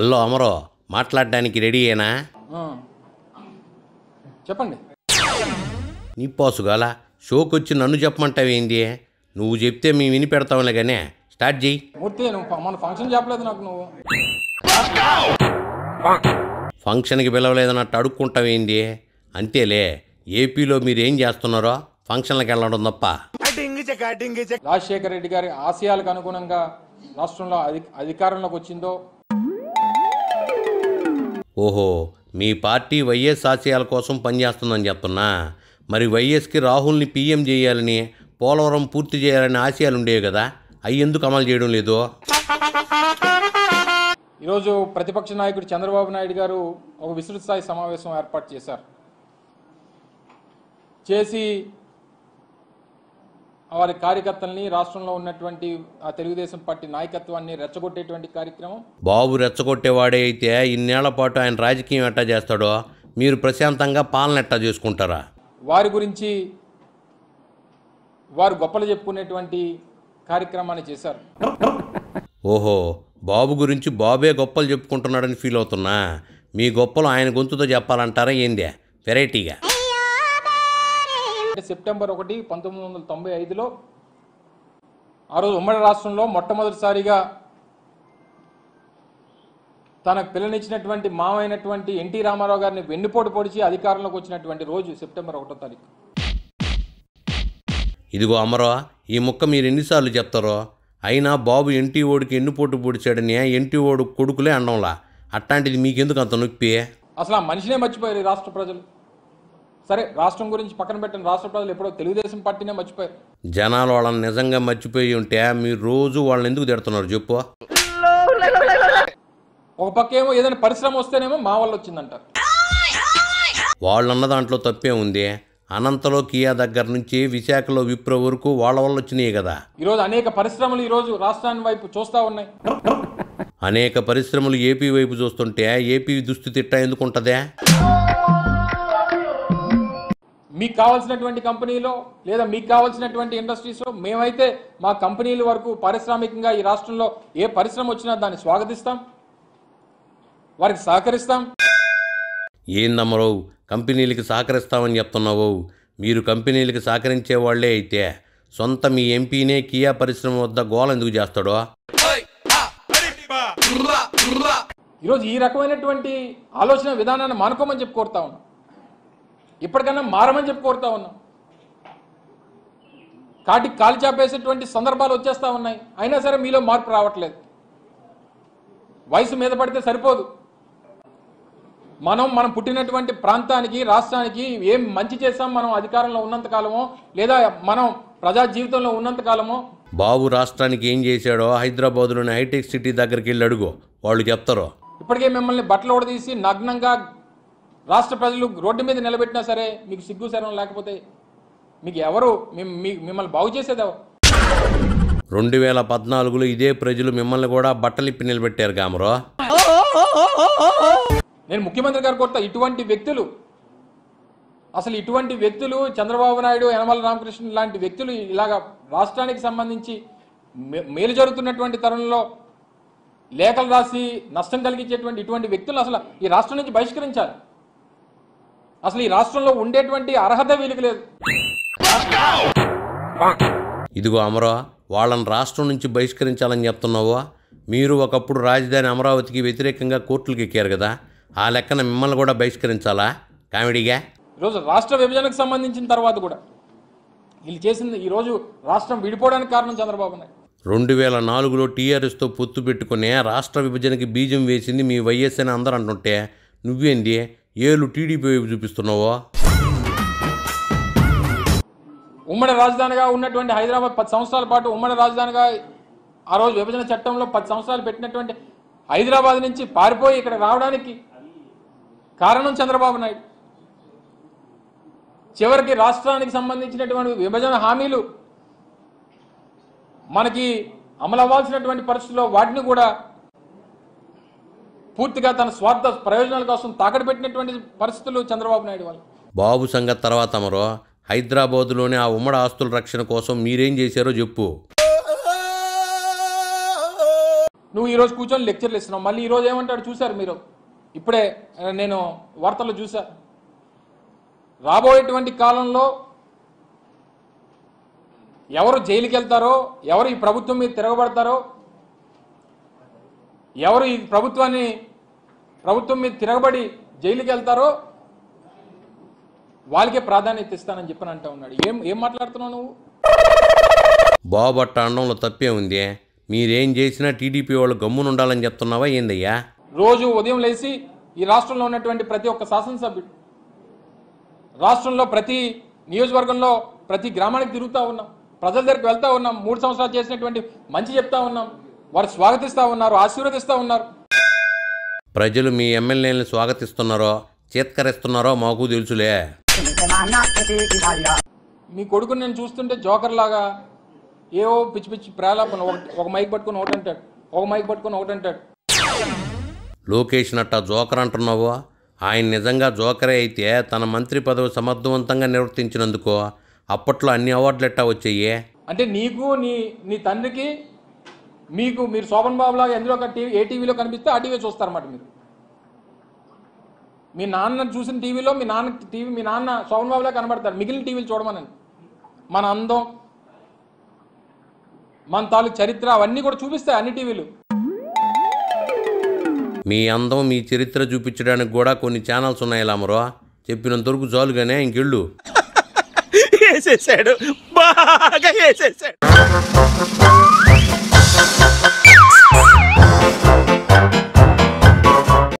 Hello అమరో మాట్లాడడానికి రెడీయేనా ఆ. చెప్పండి నీ పోసుగాల షోకి వచ్చి నన్ను చెప్పమంటావేంది నువ్వు చెప్తే మేము విని పెడతాంలే కానీ స్టార్ట్ చెయ్యి మూర్తి నువ్వు ఫ- మన ఫంక్షన్ చెప్పలేదు నాకు నువ్వు ఫంక్షన్కి పిలవలేదన్నట్టు అడుక్కుంటావేంది అంతేలే ఏపీలో మీరు ఏం చేస్తున్నారో ఫంక్షన్లకు వెళ్ళడం తప్ప రాజశేఖర రెడ్డి గారి ఆశయాలకు అనుగుణంగా రాష్ట్రంలో అధి అధికారంలోకి వచ్చిందో ఓహో మీ పార్టీ వైఎస్ ఆశయాల కోసం పనిచేస్తుందని చెప్తున్నా మరి వైఎస్కి రాహుల్ని పీఎం చేయాలని పోలవరం పూర్తి చేయాలని ఆశయాలు ఉండేవి కదా అవి ఎందుకు అమలు చేయడం లేదు ఈరోజు ప్రతిపక్ష నాయకుడు చంద్రబాబు నాయుడు గారు ఒక విస్తృత స్థాయి సమావేశం ఏర్పాటు చేశారు చేసి వారి కార్యకర్తల్ని రాష్ట్రంలో ఉన్నటువంటి ఆ తెలుగుదేశం పార్టీ నాయకత్వాన్ని రెచ్చగొట్టేటువంటి కార్యక్రమం బాబు రెచ్చగొట్టేవాడే అయితే ఇన్నేళ్ల పాటు ఆయన రాజకీయం ఎట్టా చేస్తాడో మీరు ప్రశాంతంగా పాలన ఎట్టా చేసుకుంటారా వారి గురించి వారు గొప్పలు చెప్పుకునేటువంటి కార్యక్రమాన్ని చేశారు ఓహో బాబు గురించి బాబే గొప్పలు చెప్పుకుంటున్నాడని ఫీల్ అవుతున్నా మీ గొప్పలు ఆయన గొంతుతో చెప్పాలంటారా ఏందే వెరైటీగా అంటే సెప్టెంబర్ ఒకటి పంతొమ్మిది వందల తొంభై ఐదులో ఆ రోజు ఉమ్మడి రాష్ట్రంలో మొట్టమొదటిసారిగా తనకు పిల్లనిచ్చినటువంటి మామైనటువంటి ఎన్టీ రామారావు గారిని వెన్నుపోటు పొడిచి అధికారంలోకి వచ్చినటువంటి రోజు సెప్టెంబర్ ఒకటో తారీఖు ఇదిగో అమరో ఈ ముక్క మీరు ఎన్నిసార్లు చెప్తారో అయినా బాబు ఎన్టీ ఓడికి ఎన్నుపోటు పొడిచాడని ఎన్టీ ఓడు కొడుకులే అండంలా అట్లాంటిది మీకెందుకు అంత నొప్పి అసలు ఆ మనిషినే మర్చిపోయారు ఈ రాష్ట్ర ప్రజలు సరే రాష్ట్రం గురించి పక్కన పెట్టిన రాష్ట్ర ప్రజలు ఎప్పుడో తెలుగుదేశం పార్టీనే మర్చిపోయారు జనాలు వాళ్ళని నిజంగా మర్చిపోయి ఉంటే మీరు రోజు వాళ్ళని ఎందుకు తిడుతున్నారు చెప్పు ఒక పక్క ఏమో ఏదైనా పరిశ్రమ వస్తేనేమో మా వల్ల వచ్చిందంటారు వాళ్ళన్న దాంట్లో తప్పే ఉంది అనంతలో కియా దగ్గర నుంచి విశాఖలో విప్రో వరకు వాళ్ళ వల్ల వచ్చినాయి కదా ఈరోజు అనేక పరిశ్రమలు ఈరోజు రాష్ట్రాన్ని వైపు చూస్తూ ఉన్నాయి అనేక పరిశ్రమలు ఏపీ వైపు చూస్తుంటే ఏపీ దుస్థితి ఇట్టా ఎందుకు ఉంటుందే మీకు కావాల్సినటువంటి కంపెనీలో లేదా మీకు కావాల్సినటువంటి ఇండస్ట్రీస్లో మేమైతే మా కంపెనీల వరకు పారిశ్రామికంగా ఈ రాష్ట్రంలో ఏ పరిశ్రమ వచ్చినా దాన్ని స్వాగతిస్తాం వారికి సహకరిస్తాం ఏందమ్మరావు కంపెనీలకి సహకరిస్తామని చెప్తున్నావు మీరు కంపెనీలకి సహకరించే వాళ్ళే అయితే సొంత మీ ఎంపీనే కియా పరిశ్రమ వద్ద గోల ఎందుకు చేస్తాడో ఈరోజు ఈ రకమైనటువంటి ఆలోచన విధానాన్ని మానుకోమని చెప్పి కోరుతా ఉన్నాం ఇప్పటికన్నా మారమని చెప్పి కోరుతా ఉన్నాం కాటికి కాలు చాపేసేటువంటి సందర్భాలు వచ్చేస్తా ఉన్నాయి అయినా సరే మీలో మార్పు రావట్లేదు వయసు మీద పడితే సరిపోదు మనం మనం పుట్టినటువంటి ప్రాంతానికి రాష్ట్రానికి ఏం మంచి చేస్తాం మనం అధికారంలో ఉన్నంత కాలమో లేదా మనం ప్రజా జీవితంలో ఉన్నంత కాలమో బాబు రాష్ట్రానికి ఏం చేశాడో హైదరాబాదులోని హైటెక్ సిటీ దగ్గరికి వెళ్ళి అడుగు వాళ్ళు చెప్తారు ఇప్పటికే మిమ్మల్ని బట్టలు ఓడదీసి నగ్నంగా రాష్ట్ర ప్రజలు రోడ్డు మీద నిలబెట్టినా సరే మీకు సిగ్గు శరం లేకపోతే మీకు ఎవరు మిమ్- మీ- మిమ్మల్ని బాగు చేసేది ఎవరు రెండు వేల పద్నాలుగులో ఇదే ప్రజలు మిమ్మల్ని కూడా బట్టలిప్పి నిలబెట్టారు గామరో నేను ముఖ్యమంత్రి గారు కోరుతా ఇటువంటి వ్యక్తులు అసలు ఇటువంటి వ్యక్తులు చంద్రబాబు నాయుడు యనమల రామకృష్ణ లాంటి వ్యక్తులు ఇలాగా రాష్ట్రానికి సంబంధించి మే- మేలు జరుగుతున్నటువంటి తరుణంలో లేఖలు రాసి నష్టం కలిగించేటువంటి ఇటువంటి వ్యక్తులు అసలు ఈ రాష్ట్రం నుంచి బహిష్కరించాలి అసలు ఈ రాష్ట్రంలో ఉండేటువంటి అర్హత వీళ్ళకి లేదు ఇదిగో అమరో వాళ్ళని రాష్ట్రం నుంచి బహిష్కరించాలని చెప్తున్నావు మీరు ఒకప్పుడు రాజధాని అమరావతికి వ్యతిరేకంగా కోర్టులకు ఎక్కారు కదా ఆ లెక్కన మిమ్మల్ని కూడా బహిష్కరించాలా కామెడీగా ఈరోజు రాష్ట్ర విభజనకు సంబంధించిన తర్వాత కూడా వీళ్ళు చేసింది ఈరోజు రాష్ట్రం విడిపోవడానికి కారణం చంద్రబాబు నాయుడు రెండు వేల నాలుగులో టీఆర్ఎస్తో పొత్తు పెట్టుకుని రాష్ట్ర విభజనకి బీజం వేసింది మీ వైఎస్ అని అందరూ అంటుంటే నువ్వేంది ఏళ్ళు టీడీపీ వైపు చూపిస్తున్నావో ఉమ్మడి రాజధానిగా ఉన్నటువంటి హైదరాబాద్ పది సంవత్సరాల పాటు ఉమ్మడి రాజధానిగా ఆ రోజు విభజన చట్టంలో పది సంవత్సరాలు పెట్టినటువంటి హైదరాబాద్ నుంచి పారిపోయి ఇక్కడ రావడానికి కారణం చంద్రబాబు నాయుడు చివరికి రాష్ట్రానికి సంబంధించినటువంటి విభజన హామీలు మనకి అమలు అవ్వాల్సినటువంటి పరిస్థితుల్లో వాటిని కూడా పూర్తిగా తన స్వార్థ ప్రయోజనాల కోసం తాకట్టు పెట్టినటువంటి పరిస్థితులు చంద్రబాబు నాయుడు వాళ్ళు బాబు సంగతి తర్వాత అమరో హైదరాబాదులోని ఆ ఉమ్మడి ఆస్తుల రక్షణ కోసం మీరేం చేశారో చెప్పు నువ్వు ఈరోజు కూర్చొని లెక్చర్లు ఇస్తున్నావు మళ్ళీ ఈరోజు ఏమంటాడు చూశారు మీరు ఇప్పుడే ఆ, నేను వార్తల్లో చూసా రాబోయేటువంటి కాలంలో ఎవరు జైలుకి వెళ్తారో ఎవరు ఈ ప్రభుత్వం మీద తిరగబడతారో ఎవరు ఈ ప్రభుత్వాన్ని ప్రభుత్వం మీద తిరగబడి జైలుకి వెళ్తారో వాళ్ళకే ప్రాధాన్యత ఇస్తానని చెప్పని అంటా ఉన్నాడు ఏం ఏం మాట్లాడుతున్నావు నువ్వు బాబట్ట అనడంలో తప్పే ఉంది మీరేం చేసినా టీడీపీ వాళ్ళు గమ్మునుండాలని చెప్తున్నావా ఏందయ్యా రోజు ఉదయం లేచి ఈ రాష్ట్రంలో ఉన్నటువంటి ప్రతి ఒక్క శాసనసభ్యుడు రాష్ట్రంలో ప్రతి నియోజకవర్గంలో ప్రతి గ్రామానికి తిరుగుతూ ఉన్నాం ప్రజల దగ్గరికి వెళ్తా ఉన్నాం మూడు సంవత్సరాలు చేసినటువంటి మంచి చెప్తా ఉన్నాం వారు స్వాగతిస్తూ ఉన్నారు ఆశీర్వదిస్తూ ఉన్నారు ప్రజలు మీ ఎమ్మెల్యేలను స్వాగతిస్తున్నారో చేత్కరిస్తున్నారో మాకు తెలుసులే మీ కొడుకుని నేను చూస్తుంటే జోకర్ లాగా ఏవో పిచ్చి పిచ్చి ప్రేలాపన ఒక ఒక మైక్ పట్టుకొని ఒకటి అంటాడు ఒక మైక్ పట్టుకొని ఒకటి అంటాడు లోకేష్ నట్ట జోకర్ అంటున్నావు ఆయన నిజంగా జోకరే అయితే తన మంత్రి పదవి సమర్థవంతంగా నిర్వర్తించినందుకు అప్పట్లో అన్ని అవార్డులు ఎట్టా వచ్చాయి అంటే నీకు నీ నీ తండ్రికి మీకు మీరు శోభన్ బాబు లాగా ఎందులో ఒక టీవీ ఏ టీవీలో కనిపిస్తే ఆ టీవీ చూస్తారన్నమాట మీరు మీ నాన్న చూసిన టీవీలో మీ నాన్న టీవీ మీ నాన్న శోభన్ బాబులా కనబడతారు మిగిలిన టీవీలు చూడమనండి మన అందం మన తాలూకు చరిత్ర అవన్నీ కూడా చూపిస్తాయి అన్ని టీవీలు మీ అందం మీ చరిత్ర చూపించడానికి కూడా కొన్ని ఛానల్స్ ఉన్నాయి లామరో చెప్పినంతవరకు చాలుగానే ఇంకెళ్ళు వేసేసాడు బాగా వేసేసాడు